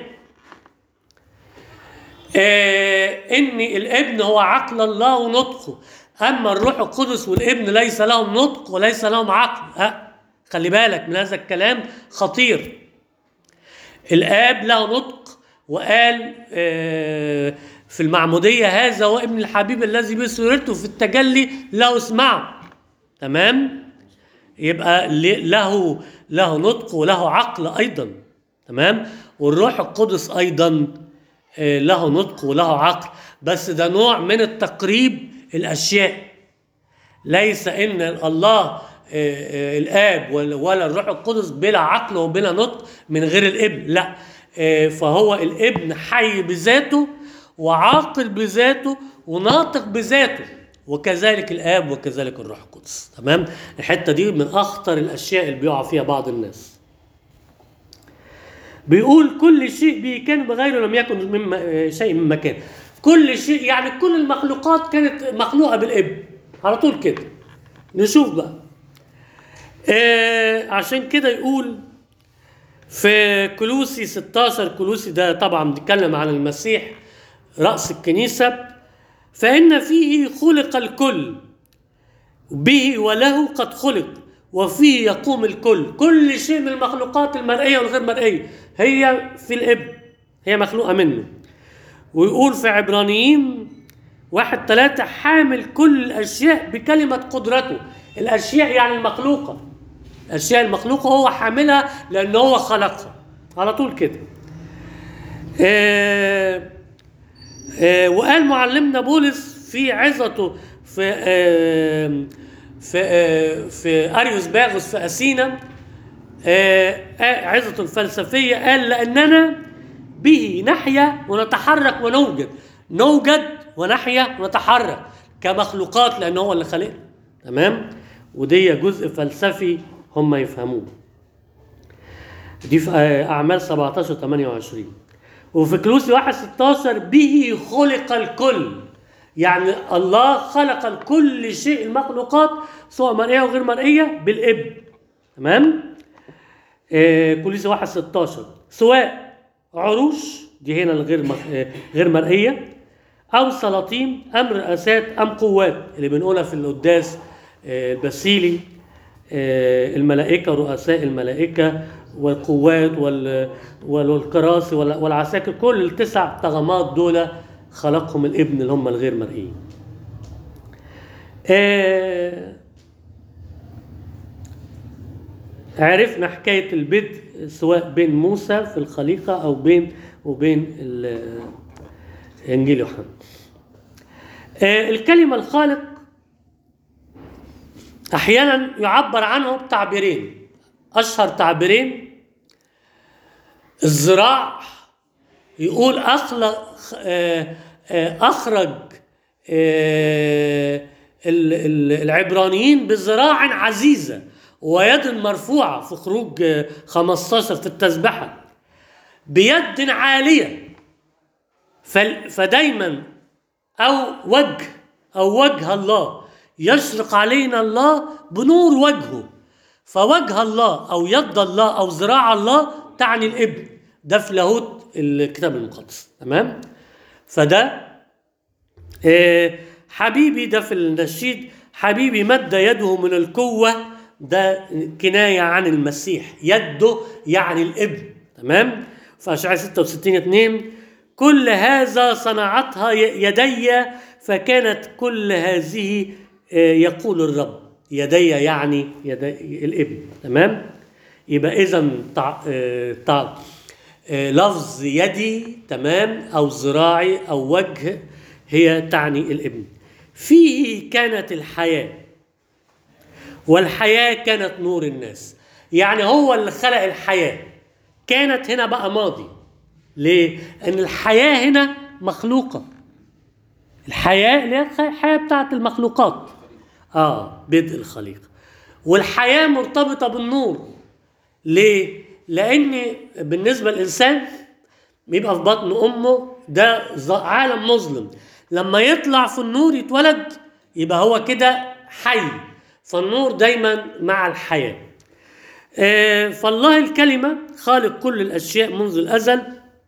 آه ان الابن هو عقل الله ونطقه اما الروح القدس والابن ليس لهم نطق وليس لهم عقل ها خلي بالك من هذا الكلام خطير الاب له نطق وقال آه، في المعموديه هذا هو ابن الحبيب الذي به سررت في التجلي له اسمعه تمام يبقى ل- له له نطق وله عقل ايضا تمام والروح القدس ايضا آه، له نطق وله عقل بس ده نوع من التقريب الاشياء ليس ان الله آه، آه، الاب ولا ولا الروح القدس بلا عقل وبلا نطق من غير الابن لا آه، فهو الابن حي بذاته وعاقل بذاته وناطق بذاته وكذلك الاب وكذلك الروح القدس تمام الحته دي من اخطر الاشياء اللي بيقع فيها بعض الناس بيقول كل شيء به كان بغيره لم يكن مما آه، شيء من مكان كل شيء يعني كل المخلوقات كانت مخلوقه بالابن على طول كده نشوف بقى آه عشان كده يقول في كلوسي 16 كلوسي ده طبعا بيتكلم عن المسيح رأس الكنيسة فإن فيه خلق الكل به وله قد خلق وفيه يقوم الكل كل شيء من المخلوقات المرئية والغير مرئية هي في الابن هي مخلوقة منه ويقول في عبرانيين واحد ثلاثة حامل كل الأشياء بكلمة قدرته الأشياء يعني المخلوقة الأشياء المخلوقة هو حاملها لأن هو خلقها على طول كده آه آه وقال معلمنا بولس في عظته في آه في آه في أريوس باغوس في أثينا آه آه، عظته الفلسفية قال لأننا به نحيا ونتحرك ونوجد نوجد ونحيا ونتحرك كمخلوقات لأنه هو اللي خلقنا تمام ودي جزء فلسفي هم يفهموه دي في آه، أعمال 17 28 وفي كلوسي 1 16 به خلق الكل يعني الله خلق كل شيء المخلوقات سواء مرئية وغير مرئية بالابن تمام آه، كوليسي 1 16 سواء عروش دي هنا الغير مخ... آه، غير مرئيه او سلاطين ام رئاسات ام قوات اللي بنقولها في القداس آه، البسيلي آه، الملائكه رؤساء الملائكه والقوات وال... وال- والكراسي وال- والعساكر كل التسع طغمات دول خلقهم الابن اللي هم الغير مرئيين آه، عرفنا حكاية البدء سواء بين موسى في الخليقة أو بين وبين ال- إنجيل يوحنا. آه، الكلمة الخالق أحيانا يعبر عنه بتعبيرين أشهر تعبيرين الزراع يقول أخلق آه، آه، أخرج آه، ال- ال- العبرانيين بذراع عزيزة ويد مرفوعة في خروج آه، 15 في التسبحة بيد عالية فال- فدايما أو وجه أو وجه الله يشرق علينا الله بنور وجهه فوجه الله أو يد الله أو ذراع الله تعني الابن ده في لاهوت الكتاب المقدس تمام فده آه، حبيبي ده في النشيد حبيبي مد يده من القوة ده كناية عن المسيح يده يعني الابن تمام فأشعة 66 2 كل هذا صنعتها ي- يدي فكانت كل هذه آه، يقول الرب يدي يعني يدي الابن تمام يبقى اذا تع... آه، تع... آه، لفظ يدي تمام او ذراعي او وجه هي تعني الابن فيه كانت الحياه والحياه كانت نور الناس يعني هو اللي خلق الحياه كانت هنا بقى ماضي ليه ان الحياه هنا مخلوقه الحياه اللي هي الحياه بتاعت المخلوقات اه بدء الخليقه والحياه مرتبطه بالنور ليه لان بالنسبه للانسان بيبقى في بطن امه ده ظ- عالم مظلم لما يطلع في النور يتولد يبقى هو كده حي فالنور دايما مع الحياه آه، فالله الكلمة خالق كل الأشياء منذ الأزل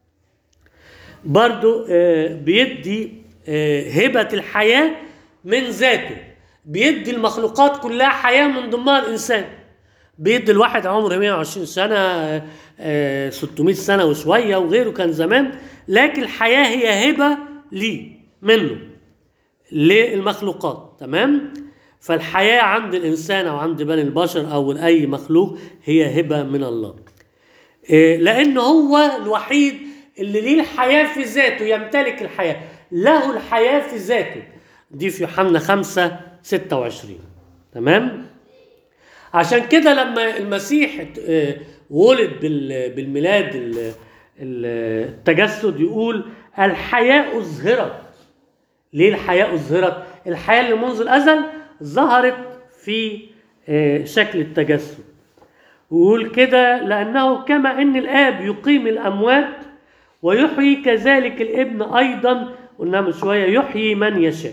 برضو آه، بيدي آه، هبة الحياة من ذاته بيدي المخلوقات كلها حياة من ضمنها الإنسان بيدي الواحد عمره 120 سنة آه، آه، 600 سنة وشوية وغيره كان زمان لكن الحياة هي هبة ليه منه للمخلوقات تمام فالحياة عند الإنسان أو عند بني البشر أو أي مخلوق هي هبة من الله إيه، لأن هو الوحيد اللي ليه الحياة في ذاته يمتلك الحياة له الحياة في ذاته دي في يوحنا 5 26 تمام عشان كده لما المسيح آه، ولد بال- بالميلاد ال- ال- التجسد يقول الحياة أظهرت ليه الحياة أظهرت؟ الحياة اللي منذ الأزل ظهرت في آه، شكل التجسد ويقول كده لأنه كما أن الآب يقيم الأموات ويحيي كذلك الابن أيضا قلنا من شوية يحيي من يشاء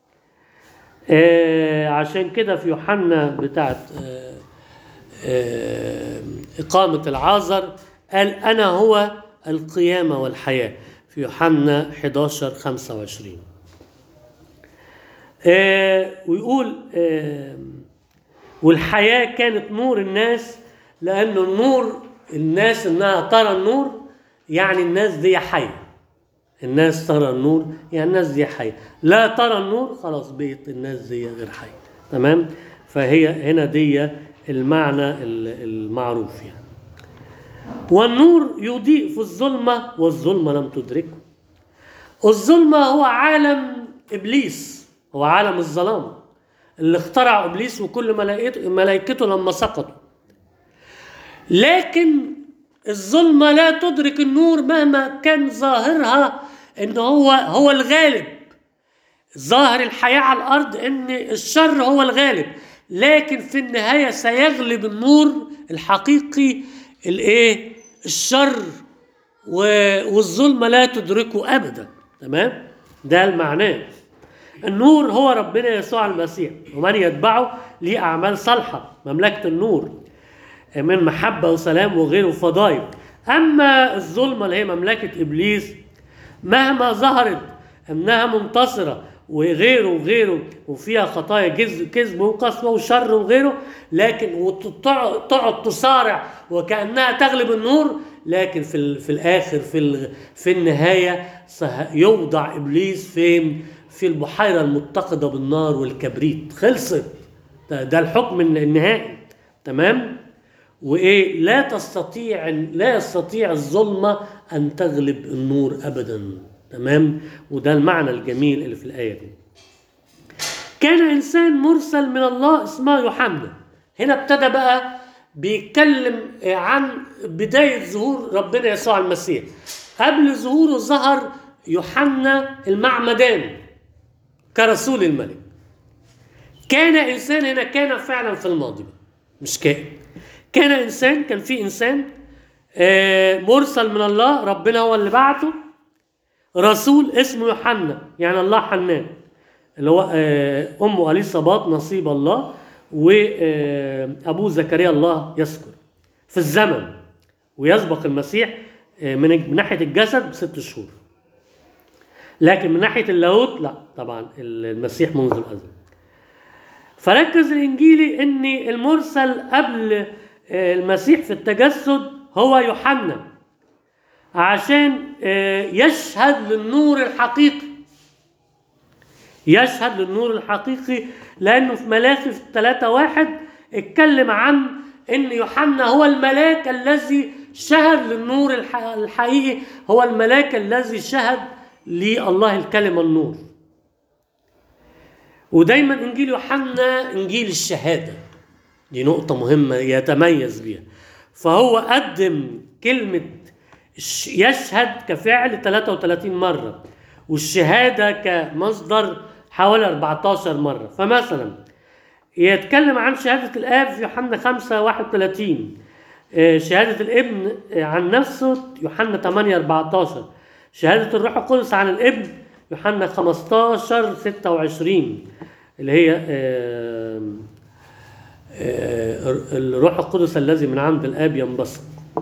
آه عشان كده في يوحنا بتاعت آه آه إقامة العازر قال أنا هو القيامة والحياة في يوحنا 11 25 آه ويقول آه والحياة كانت نور الناس لأنه النور الناس إنها ترى النور يعني الناس دي حية الناس ترى النور يعني الناس دي حية لا ترى النور خلاص بقت الناس دي غير حية تمام فهي هنا دي المعنى ال- المعروف يعني والنور يضيء في الظلمة والظلمة لم تدركه الظلمة هو عالم إبليس هو عالم الظلام اللي اخترع إبليس وكل ملائكته ملائكته لما سقطوا لكن الظلمة لا تدرك النور مهما كان ظاهرها ان هو هو الغالب ظاهر الحياة على الأرض ان الشر هو الغالب لكن في النهاية سيغلب النور الحقيقي الايه الشر و- والظلمة لا تدركه أبدا تمام ده المعنى النور هو ربنا يسوع المسيح ومن يتبعه ليه أعمال صالحة مملكة النور من محبة وسلام وغيره فضائل أما الظلمة اللي هي مملكة إبليس مهما ظهرت أنها منتصرة وغيره وغيره وفيها خطايا جز- كذب وقسوة وشر وغيره لكن وتقعد تقعد تصارع وكأنها تغلب النور لكن في ال- في الآخر في ال- في النهاية سه- يوضع إبليس فين في البحيرة المتقدة بالنار والكبريت خلصت ده, ده الحكم النهائي تمام وايه لا تستطيع لا يستطيع الظلمه ان تغلب النور ابدا تمام وده المعنى الجميل اللي في الايه دي كان انسان مرسل من الله اسمه يوحنا هنا ابتدى بقى بيتكلم عن بدايه ظهور ربنا يسوع المسيح قبل ظهوره ظهر يوحنا المعمدان كرسول الملك كان انسان هنا كان فعلا في الماضي بقى. مش كائن كان انسان كان في انسان آه، مرسل من الله ربنا هو اللي بعته رسول اسمه يوحنا يعني الله حنان اللي هو آه، امه اليصابات نصيب الله وابوه زكريا الله يذكر في الزمن ويسبق المسيح آه، من من ناحيه الجسد بست شهور لكن من ناحيه اللاهوت لا طبعا المسيح منذ الازل فركز الانجيلي ان المرسل قبل آه، المسيح في التجسد هو يوحنا عشان آه، يشهد للنور الحقيقي يشهد للنور الحقيقي لانه في ملاخي في 3 واحد اتكلم عن ان يوحنا هو الملاك الذي شهد للنور الح- الحقيقي هو الملاك الذي شهد لله الكلمه النور ودايما انجيل يوحنا انجيل الشهاده دي نقطه مهمه يتميز بيها فهو قدم كلمه الش- يشهد كفعل 33 مره والشهاده كمصدر حوالي 14 مره فمثلا يتكلم عن شهاده الاب في يوحنا 5 31 آه، شهاده الابن آه، عن نفسه يوحنا 8 14 شهاده الروح القدس عن الابن يوحنا 15 26 اللي هي آه، آه، الروح القدس الذي من عند الاب ينبسط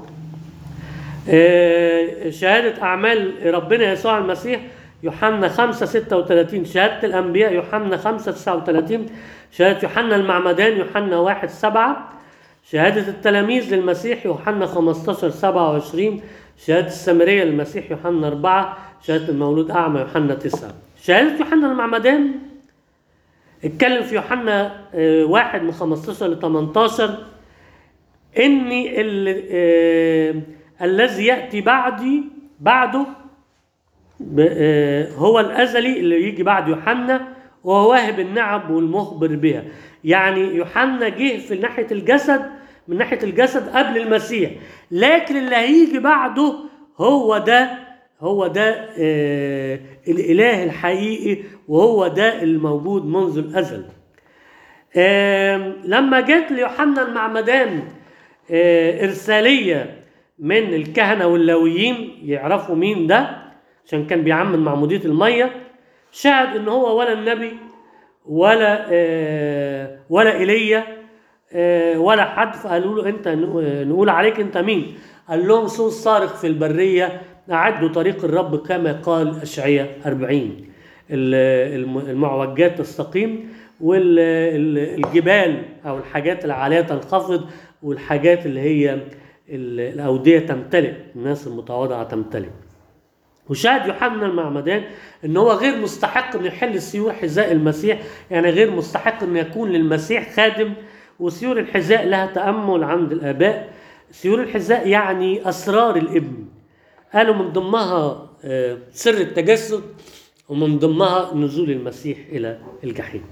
آه، شهادة أعمال ربنا يسوع المسيح يوحنا 5 36 شهادة الأنبياء يوحنا 5 39 شهادة يوحنا المعمدان يوحنا 1 7 شهادة التلاميذ للمسيح يوحنا 15 27 شهادة السامرية للمسيح يوحنا 4 شهادة المولود أعمى يوحنا 9 شهادة يوحنا المعمدان اتكلم في يوحنا آه، واحد من 15 ل 18 اني ال- آه، الذي ياتي بعدي بعده ب- آه، هو الازلي اللي يجي بعد يوحنا وهو واهب النعم والمخبر بها يعني يوحنا جه في ناحيه الجسد من ناحيه الجسد قبل المسيح لكن اللي هيجي بعده هو ده هو ده آه الاله الحقيقي وهو ده الموجود منذ الازل آم، لما جت ليوحنا المعمدان آه، إرسالية من الكهنة واللاويين يعرفوا مين ده عشان كان بيعمل معمودية المية شهد إن هو ولا النبي ولا آه، ولا إيليا آه، ولا حد فقالوا له أنت نقول عليك أنت مين؟ قال لهم صوت صارخ في البرية أعدوا طريق الرب كما قال أشعياء 40 ال- الم- المعوجات تستقيم والجبال او الحاجات العاليه تنخفض والحاجات اللي هي ال- الاوديه تمتلئ الناس المتواضعه تمتلئ وشاهد يوحنا المعمدان ان هو غير مستحق ان يحل سيور حذاء المسيح يعني غير مستحق ان يكون للمسيح خادم وسيور الحذاء لها تامل عند الاباء سيور الحذاء يعني اسرار الابن قالوا من ضمنها آه، سر التجسد ومن ضمنها نزول المسيح الى الجحيم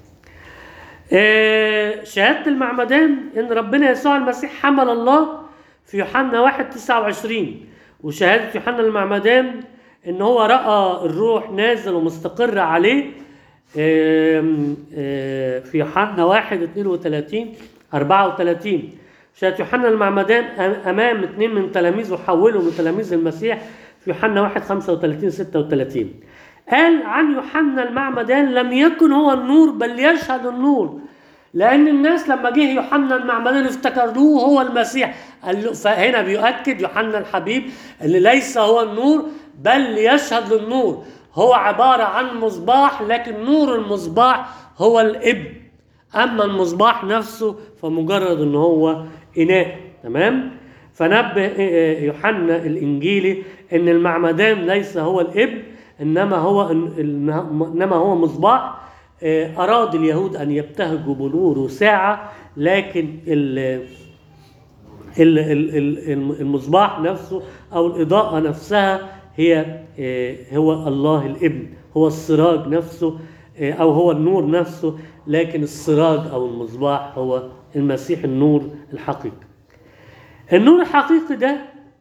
آه، شهادة المعمدان إن ربنا يسوع المسيح حمل الله في يوحنا 1 29 وشهادة يوحنا المعمدان إن هو رأى الروح نازل ومستقر عليه آم، آه، في يوحنا 1 32 34 شهادة يوحنا المعمدان أم- أمام اثنين من تلاميذه حولوا من تلاميذ المسيح في يوحنا 1 35 36 قال عن يوحنا المعمدان لم يكن هو النور بل يشهد النور لان الناس لما جه يوحنا المعمدان افتكروه هو المسيح قال له فهنا بيؤكد يوحنا الحبيب اللي ليس هو النور بل يشهد للنور هو عباره عن مصباح لكن نور المصباح هو الابن اما المصباح نفسه فمجرد ان هو اناء تمام فنبه يوحنا الانجيلي ان المعمدان ليس هو الابن انما هو انما هو مصباح اراد اليهود ان يبتهجوا بنوره ساعه لكن ال ال- ال- ال- المصباح نفسه او الاضاءه نفسها هي هو الله الابن هو السراج نفسه او هو النور نفسه لكن السراج او المصباح هو المسيح النور الحقيقي النور الحقيقي ده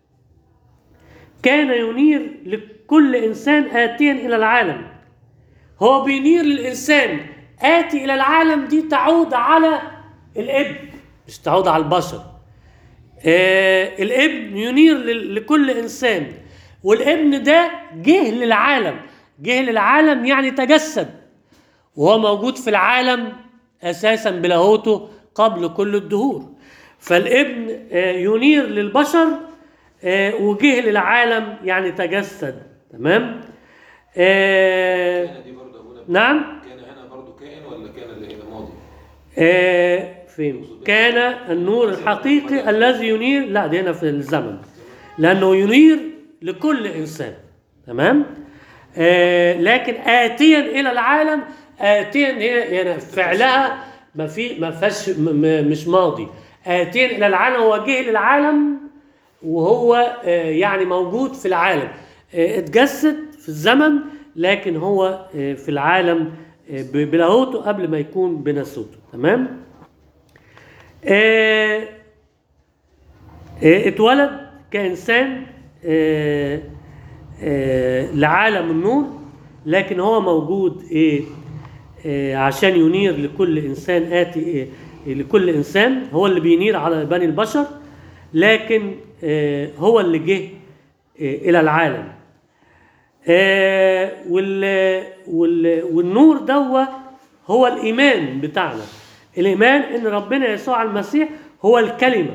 كان ينير لكل انسان اتيا الى العالم هو بينير للانسان اتي الى العالم دي تعود على الابن مش تعود على البشر آه الابن ينير لل- لكل انسان والابن ده جه للعالم جه للعالم يعني تجسد وهو موجود في العالم اساسا بلاهوته قبل كل الدهور فالابن آه، ينير للبشر آه، وجه للعالم يعني تجسد تمام آه، كان دي برضه ابونا نعم كان هنا برضه كائن ولا كان اللي هنا ماضي؟ آه، فين كان النور الحقيقي الذي ينير لا ده هنا في الزمن لانه ينير لكل انسان تمام آه لكن اتيا الى العالم اتيا هي يعني فعلها ما في ما فيهاش م- م- مش ماضي اتيا الى العالم هو جه للعالم وهو آه يعني موجود في العالم آه اتجسد في الزمن لكن هو آه في العالم آه ب- بلاهوته قبل ما يكون بناسوته تمام آه آه، اتولد كإنسان آه، آه، لعالم النور لكن هو موجود ايه آه، عشان ينير لكل انسان اتي إيه لكل انسان هو اللي بينير على بني البشر لكن آه، هو اللي جه آه، الى العالم آه وال وال والنور دوا هو الايمان بتاعنا الايمان ان ربنا يسوع المسيح هو الكلمه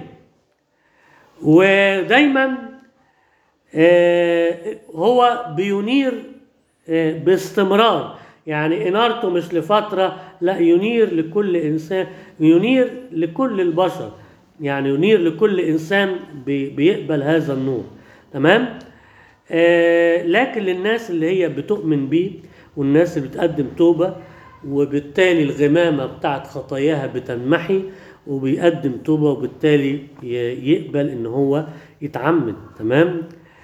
ودايما آه، هو بينير آه، باستمرار يعني انارته مش لفتره لا ينير لكل انسان ينير لكل البشر يعني ينير لكل انسان بي- بيقبل هذا النور تمام آه، لكن للناس اللي هي بتؤمن بيه والناس اللي بتقدم توبه وبالتالي الغمامه بتاعت خطاياها بتنمحي وبيقدم توبه وبالتالي ي- يقبل ان هو يتعمد تمام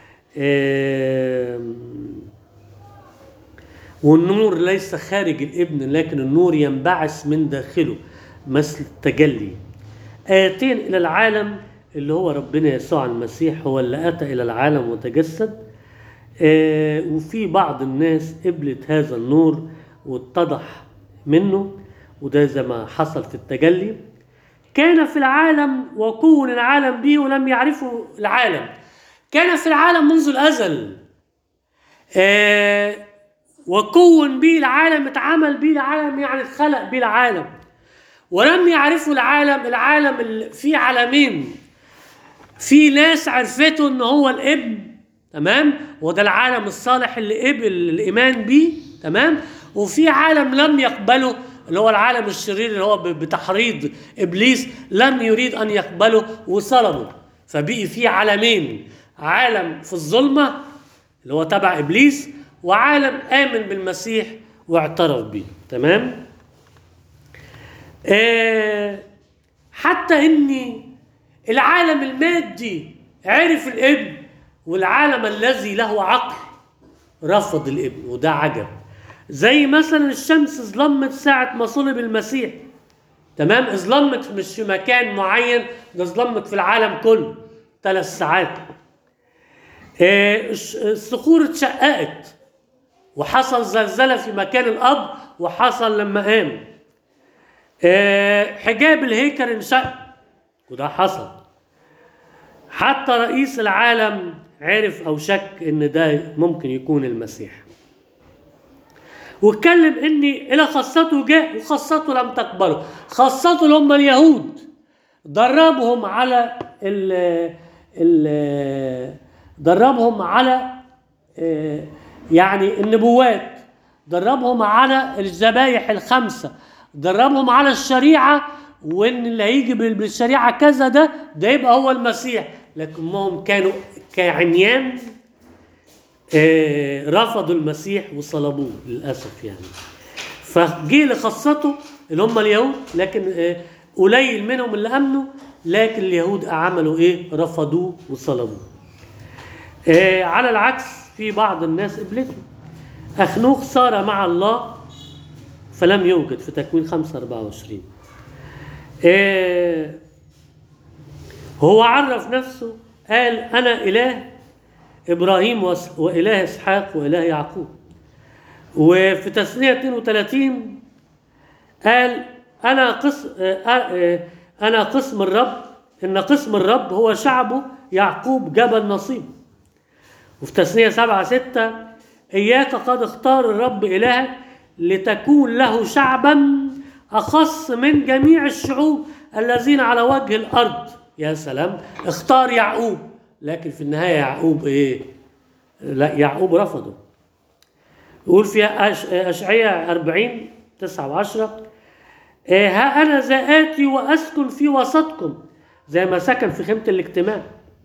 آم، والنور ليس خارج الابن لكن النور ينبعث من داخله مثل التجلي آتين إلى العالم اللي هو ربنا يسوع المسيح هو اللي أتى إلى العالم وتجسد آه وفي بعض الناس قبلت هذا النور واتضح منه وده زي ما حصل في التجلي كان في العالم وكون العالم به ولم يعرفوا العالم كان في العالم منذ الأزل آه وكون به العالم اتعمل به العالم يعني اتخلق به العالم ولم يعرفوا العالم العالم اللي فيه عالمين في ناس عرفته ان هو الابن تمام وده العالم الصالح اللي قبل الايمان بيه تمام وفي عالم لم يقبله اللي هو العالم الشرير اللي هو ب- بتحريض ابليس لم يريد ان يقبله وصلبه فبقي في عالمين عالم في الظلمه اللي هو تبع ابليس وعالم امن بالمسيح واعترف بيه تمام آه حتى ان العالم المادي عرف الابن والعالم الذي له عقل رفض الابن وده عجب زي مثلا الشمس ظلمت ساعة ما صلب المسيح تمام ظلمت مش في مكان معين ده ظلمت في العالم كله ثلاث ساعات آه، الش- الصخور اتشققت وحصل زلزلة في مكان الأب وحصل لما قام آه، حجاب الهيكل انشق وده حصل حتى رئيس العالم عرف او شك ان ده ممكن يكون المسيح واتكلم ان الى خاصته جاء وخاصته لم تقبله خاصته اللي هم اليهود دربهم على ال ال دربهم على آه، يعني النبوات دربهم على الذبايح الخمسه دربهم على الشريعه وان اللي هيجي بال- بالشريعه كذا ده ده يبقى هو المسيح لكنهم كانوا كعميان آه، رفضوا المسيح وصلبوه للاسف يعني فجه لخاصته اللي هم اليهود لكن آه، قليل منهم اللي امنوا لكن اليهود عملوا ايه رفضوه وصلبوه آه، على العكس في بعض الناس قبلته اخنوخ صار مع الله فلم يوجد في تكوين 5 24 آه، هو عرف نفسه قال انا اله ابراهيم وس- واله اسحاق واله يعقوب وفي تثنيه 32 قال انا قسم انا قسم الرب ان قسم الرب هو شعبه يعقوب جبل نصيب وفي تثنيه 7 6 اياك قد اختار الرب الهك لتكون له شعبا اخص من جميع الشعوب الذين على وجه الارض يا سلام اختار يعقوب لكن في النهايه يعقوب ايه لا يعقوب رفضه يقول في أش- اشعياء 40 9 و10 ها انا ذا اتي واسكن في وسطكم زي ما سكن في خيمه الاجتماع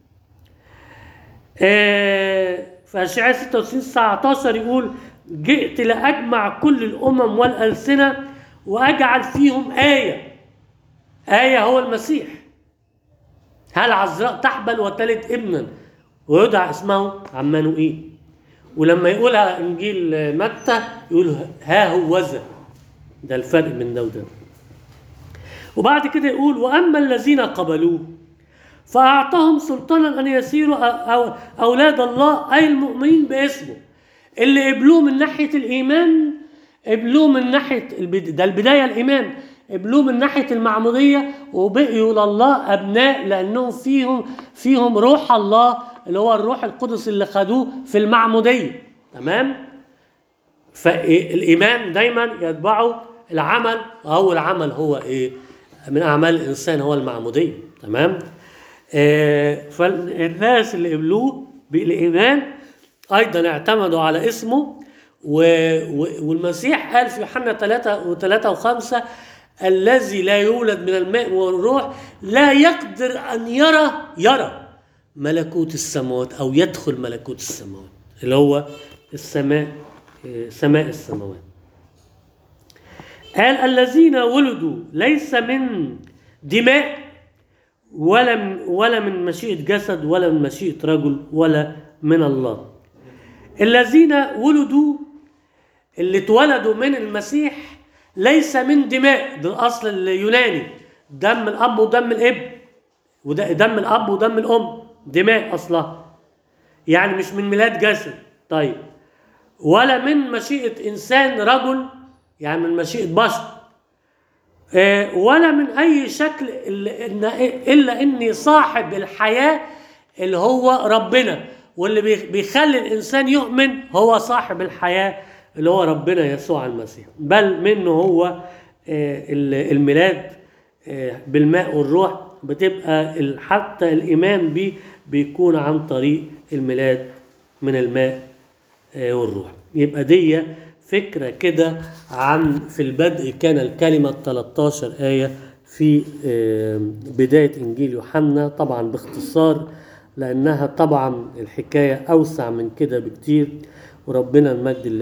آه، في اشعياء 66 19 يقول جئت لاجمع كل الامم والالسنه واجعل فيهم ايه ايه هو المسيح هل عذراء تحبل وتلد ابنا ويدعى اسمه عمانوئيل ولما يقولها انجيل متى يقول ها هو ذا ده الفرق من ده وده وبعد كده يقول واما الذين قبلوه فاعطاهم سلطانا ان يسيروا أ- أو اولاد الله اي المؤمنين باسمه اللي قبلوه من ناحيه الايمان قبلوه من ناحيه البد... ده البدايه الايمان قبلوه من ناحيه المعموديه وبقيوا لله ابناء لانهم فيهم فيهم روح الله اللي هو الروح القدس اللي خدوه في المعموديه تمام فالايمان دايما يتبعه العمل اول عمل هو ايه من اعمال الانسان هو المعموديه تمام آه فالناس اللي قبلوه بالايمان ايضا اعتمدوا على اسمه و و والمسيح قال في يوحنا 3 و3 و5 الذي لا يولد من الماء والروح لا يقدر ان يرى يرى ملكوت السماوات او يدخل ملكوت السماوات اللي هو السماء آه، سماء السماوات قال الذين ولدوا ليس من دماء ولا من ولا من مشيئة جسد ولا من مشيئة رجل ولا من الله الذين ولدوا اللي اتولدوا من المسيح ليس من دماء ده الاصل اليوناني دم الاب ودم الابن وده دم الاب ودم الام دماء اصلها يعني مش من ميلاد جسد طيب ولا من مشيئة إنسان رجل يعني من مشيئة بشر آه، ولا من أي شكل إلا إن- إلا إني صاحب الحياة اللي هو ربنا واللي بيخ- بيخلي الإنسان يؤمن هو صاحب الحياة اللي هو ربنا يسوع المسيح بل منه هو آه، ال- الميلاد آه، بالماء والروح بتبقى ال- حتى الإيمان بيه بيكون عن طريق الميلاد من الماء آه، والروح يبقى دي فكرة كده عن في البدء كان الكلمة 13 آية في آه، بداية إنجيل يوحنا طبعا باختصار لأنها طبعا الحكاية أوسع من كده بكتير وربنا المجد